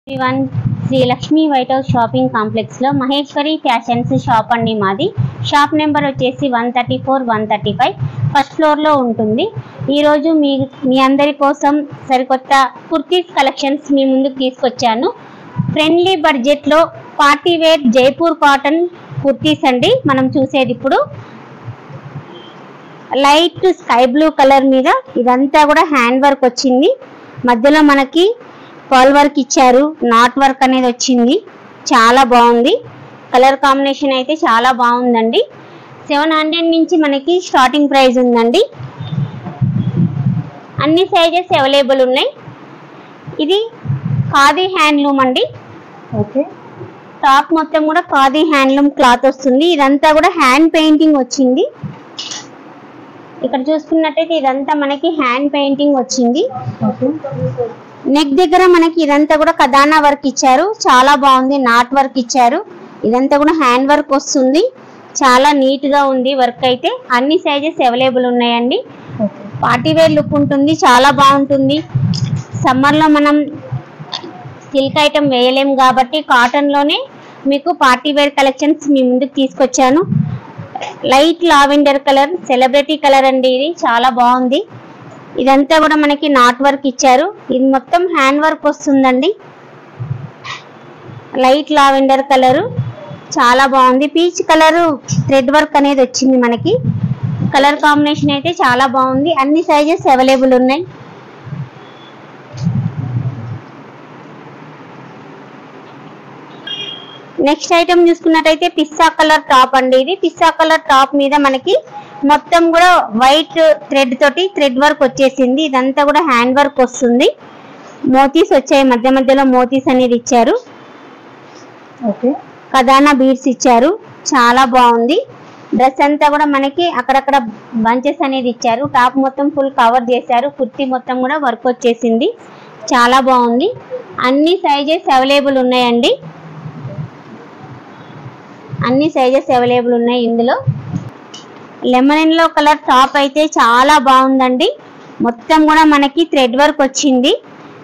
One Shri Lakshmi white house shopping complex లో Maheshwari fashions shop అండి మాది షాప్ నెంబర్ వచ్చేసి one thirty four one thirty five first floor లో ఉంటుంది ఈ రోజు మీ మీ అందరి కోసం సరికొత్త కుర్తీస్ కలెక్షన్స్ మీ ముందుకు తీసుకొచ్చాను ఫ్రెండ్లీ బడ్జెట్ లో party wear Jaipur cotton kurtis అండి మనం చూసేది ఇప్పుడు లైట్ స్కై బ్లూ కలర్ మీద ఇదంతా కూడా హ్యాండ్ వర్క్ వచ్చింది మధ్యలో మనకి పర్ల్ వర్క్ ఇచ్చారు నాట్ వర్క్ అనేది వచ్చింది చాలా బాగుంది కలర్ కాంబినేషన్ అయితే చాలా బాగుందండి సెవెన్ హండ్రెడ్ నుంచి మనకి స్టార్టింగ్ ప్రైస్ ఉందండి అన్ని సైజెస్ అవైలబుల్ ఉన్నాయి ఇది ఖాదీ హ్యాండ్లూమ్ అండి ఓకే టాప్ మొత్తం కూడా ఖాదీ హ్యాండ్లూమ్ క్లాత్ వస్తుంది ఇదంతా కూడా హ్యాండ్ పెయింటింగ్ వచ్చింది ఇక్కడ చూసుకున్నట్టయితే ఇదంతా మనకి హ్యాండ్ పెయింటింగ్ వచ్చింది ఓకే నెక్ దగ్గర మనకి ఇదంతా కూడా కదానా వర్క్ ఇచ్చారు చాలా బాగుంది నాట్ వర్క్ ఇచ్చారు ఇదంతా కూడా హ్యాండ్ వర్క్ వస్తుంది చాలా నీట్ గా ఉంది వర్క్ అయితే అన్ని సైజెస్ అవైలబుల్ ఉన్నాయండి ఓకే పార్టీ వేర్ లుక్ ఉంటుంది చాలా బాగుంటుంది సమ్మర్ లో మనం సిల్క్ ఐటమ్ వేయలేం కాబట్టి కాటన్ లోనే మీకు పార్టీ వేర్ కలెక్షన్స్ మీ ముందుకు తీసుకొచ్చాను light lavender colour celebrity colour అండి ఇది చాలా బాగుంది ఇదంతా కూడా మనకి నాట్ వర్క్ ఇచ్చారు ఇది మొత్తం హ్యాండ్ వర్క్ వస్తుందండి లైట్ లావెండర్ కలరు చాలా బాగుంది పీచ్ కలరు థ్రెడ్ వర్క్ అనేది వచ్చింది మనకి కలర్ కాంబినేషన్ అయితే చాలా బాగుంది అన్ని సైజెస్ అవైలబుల్ ఉన్నాయి నెక్స్ట్ ఐటమ్ చూసుకున్నట్టయితే పిస్సా కలర్ టాప్ అండి ఇది పిస్సా కలర్ టాప్ మీద మనకి మొత్తం కూడా వైట్ థ్రెడ్ తోటి థ్రెడ్ వర్క్ వచ్చేసింది ఇదంతా కూడా హ్యాండ్ వర్క్ వస్తుంది మోతీస్ వచ్చాయి మధ్య మధ్యలో మోతీస్ అనేది ఇచ్చారు ఓకే కదానా బీడ్స్ ఇచ్చారు చాలా బాగుంది డ్రెస్ అంతా కూడా మనకి అక్కడక్కడ బంచెస్ అనేది ఇచ్చారు టాప్ మొత్తం ఫుల్ కవర్ చేశారు కుర్తీ మొత్తం కూడా వర్క్ వచ్చేసింది చాలా బాగుంది అన్ని సైజెస్ అవైలబుల్ ఉన్నాయండి అన్ని సైజెస్ అవైలబుల్ ఉన్నాయి ఇందులో లెమన్ ఎల్లో కలర్ టాప్ అయితే చాలా బాగుందండి మొత్తం కూడా మనకి థ్రెడ్ వర్క్ వచ్చింది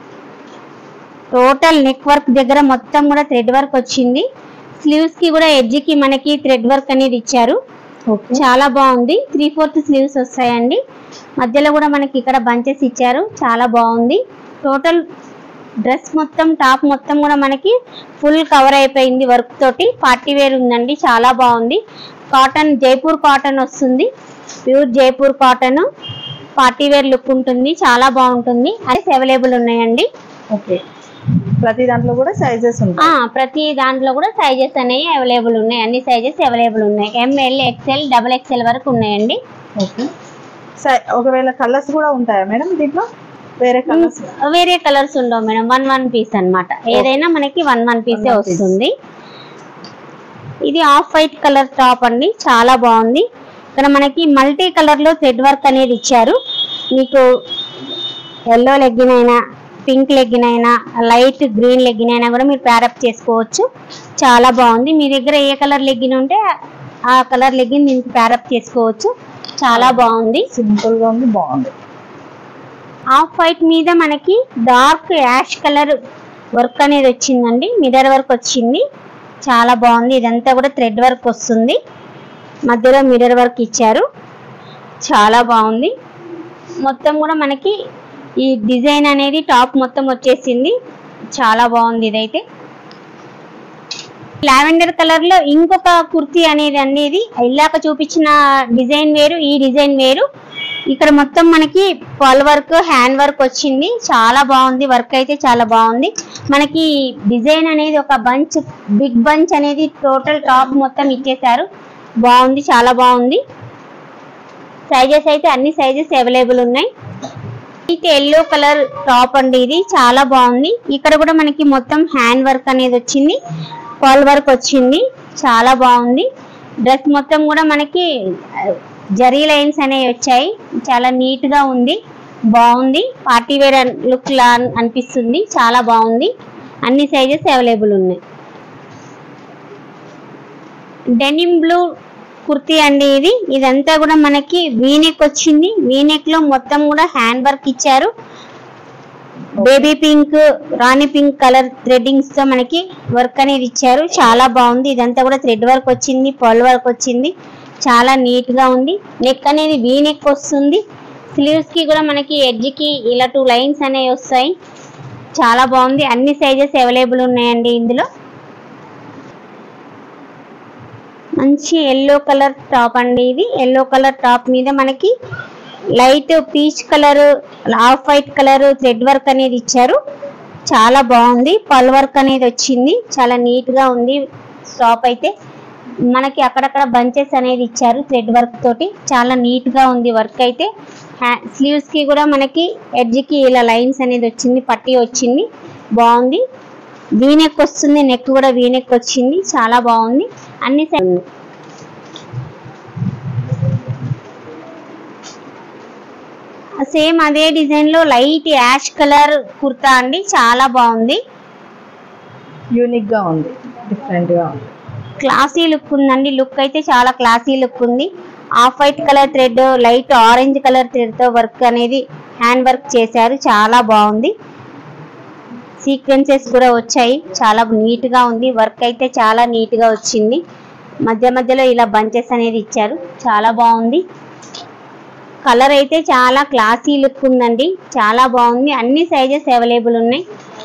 టోటల్ నెక్ వర్క్ దగ్గర మొత్తం కూడా థ్రెడ్ వర్క్ వచ్చింది స్లీవ్స్ కి కూడా ఎడ్జ్ కి మనకి థ్రెడ్ వర్క్ అనేది ఇచ్చారు ఓకే చాలా బాగుంది త్రీ ఫోర్త్ స్లీవ్స్ వస్తాయండి మధ్యలో కూడా మనకి ఇక్కడ బంచెస్ ఇచ్చారు చాలా బాగుంది టోటల్ డ్రెస్ మొత్తం టాప్ మొత్తం కూడా మనకి ఫుల్ కవర్ అయిపోయింది వర్క్ తోటి పార్టీ వేర్ ఉందండి చాలా బాగుంది కాటన్ జైపూర్ కాటన్ వస్తుంది pure Jaipur cotton party wear look ఉంటుంది చాలా బాగుంటుంది అది అవైలబుల్ ఉన్నాయండి ఓకే ప్రతి దాంట్లో కూడా సైజెస్ ఆ, ఉంటాయి ప్రతి దాంట్లో కూడా సైజెస్ అనేవి అవైలబుల్ ఉన్నాయి అన్ని సైజెస్ అవైలబుల్ ఉన్నాయి ఎంఎల్ ఎక్స్ఎల్ డబుల్ ఎక్స్ఎల్ వరకు ఉన్నాయండి ఓకే సై- ఒకవేళ కలర్స్ కూడా ఉంటాయా మేడం దీంట్లో వేరే కలర్స్ వేరే కలర్స్ ఉండవు మేడం వన్ వన్ పీస్ అన్నమాట ఏదైనా మనకి వన్ వన్ పీసే One one piece. వస్తుంది ఇది ఆఫ్ వైట్ కలర్ టాప్ అండి చాలా బాగుంది ఇక్కడ మనకి మల్టీ కలర్ లో థ్రెడ్ వర్క్ అనేది ఇచ్చారు మీకు ఎల్లో లెగ్గిన్ అయినా పింక్ లెగ్గిన్ అయినా లైట్ గ్రీన్ లెగ్గిన్ అయినా కూడా మీరు ప్యారప్ చేసుకోవచ్చు చాలా బాగుంది మీ దగ్గర ఏ కలర్ లెగ్గిన్ ఉంటే ఆ కలర్ లెగ్గిన్ దీనికి ప్యారప్ చేసుకోవచ్చు చాలా బాగుంది సింపుల్ గా ఉంది బాగుంది ఆఫ్ వైట్ మీద మనకి డార్క్ యాష్ కలర్ వర్క్ అనేది వచ్చిందండి మిర్రర్ వర్క్ వచ్చింది చాలా బాగుంది ఇదంతా కూడా థ్రెడ్ వర్క్ వస్తుంది మధ్యలో మిర్రర్ వర్క్ ఇచ్చారు చాలా బాగుంది మొత్తం కూడా మనకి ఈ డిజైన్ అనేది టాప్ మొత్తం వచ్చేసింది చాలా బాగుంది ఇదైతే లావెండర్ కలర్ లో ఇంకొక కుర్తీ అనేది అనేది ఇలాక చూపించిన డిజైన్ వేరు ఈ డిజైన్ వేరు ఇక్కడ మొత్తం మనకి పల్ వర్క్ హ్యాండ్ వర్క్ వచ్చింది చాలా బాగుంది వర్క్ అయితే చాలా బాగుంది మనకి డిజైన్ అనేది ఒక బంచ్ బిగ్ బంచ్ అనేది టోటల్ టాప్ మొత్తం ఇచ్చేసారు బాగుంది చాలా బాగుంది సైజెస్ అయితే అన్ని సైజెస్ అవైలబుల్ ఉన్నాయి అయితే ఎల్లో కలర్ టాప్ అండి ఇది చాలా బాగుంది ఇక్కడ కూడా మనకి మొత్తం హ్యాండ్ వర్క్ అనేది వచ్చింది పాల్ వర్క్ వచ్చింది చాలా బాగుంది డ్రెస్ మొత్తం కూడా మనకి ఆ, జరీ లైన్స్ అనేవి వచ్చాయి చాలా నీట్ గా ఉంది బాగుంది పార్టీ వేర్ లుక్ లా అనిపిస్తుంది చాలా బాగుంది అన్ని సైజెస్ అవైలబుల్ ఉన్నాయి డెనిమ్ బ్లూ కుర్తీ అండి ఇది ఇదంతా కూడా మనకి వీనెక్ వచ్చింది వీనెక్ లో మొత్తం కూడా హ్యాండ్ వర్క్ ఇచ్చారు బేబీ పింక్ రాణి పింక్ కలర్ థ్రెడ్డింగ్స్ తో మనకి వర్క్ అనేది ఇచ్చారు చాలా బాగుంది ఇదంతా కూడా థ్రెడ్ వర్క్ వచ్చింది పల్ వర్క్ వచ్చింది చాలా నీట్ గా ఉంది నెక్ అనేది వీ నెక్ వస్తుంది స్లీవ్స్ కి కూడా మనకి ఎడ్జ్ కి ఇలా టూ లైన్స్ అనేవి వస్తాయి చాలా బాగుంది అన్ని సైజెస్ అవైలబుల్ ఉన్నాయండి ఇందులో మంచి ఎల్లో కలర్ టాప్ అండి ఇది ఎల్లో కలర్ టాప్ మీద మనకి light peach colour off white colour thread work అనేది ఇచ్చారు చాలా బాగుంది పల్ వర్క్ అనేది వచ్చింది చాలా నీట్ గా ఉంది టాప్ అయితే మనకి అక్కడక్కడ బంచెస్ అనేది ఇచ్చారు థ్రెడ్ వర్క్ తోటి చాలా నీట్ గా ఉంది వర్క్ అయితే స్లీవ్స్ కి కూడా మనకి ఎడ్జ్ కి ఇలా లైన్స్ అనేది వచ్చింది పట్టి వచ్చింది బాగుంది వీనెక్ వస్తుంది నెక్ కూడా వీనెక్ వచ్చింది చాలా బాగుంది అన్ని సైజ్ సేమ్ అదే డిజైన్ లో లైట్ యాష్ కలర్ కుర్తా అండి చాలా బాగుంది యూనిక్ గా ఉంది డిఫరెంట్ గా ఉంది క్లాసీ లుక్ ఉందండి లుక్ అయితే చాలా క్లాసీ లుక్ ఉంది off white colour thread light orange colour thread తో వర్క్ అనేది హ్యాండ్ వర్క్ చేశారు చాలా బాగుంది సీక్వెన్సెస్ కూడా వచ్చాయి చాలా నీట్ గా ఉంది వర్క్ అయితే చాలా నీట్ గా వచ్చింది మధ్య మధ్యలో ఇలా బంచెస్ అనేది ఇచ్చారు చాలా బాగుంది కలర్ అయితే చాలా క్లాసీ లుక్ ఉందండి చాలా బాగుంది అన్ని సైజెస్ అవైలబుల్ ఉన్నాయి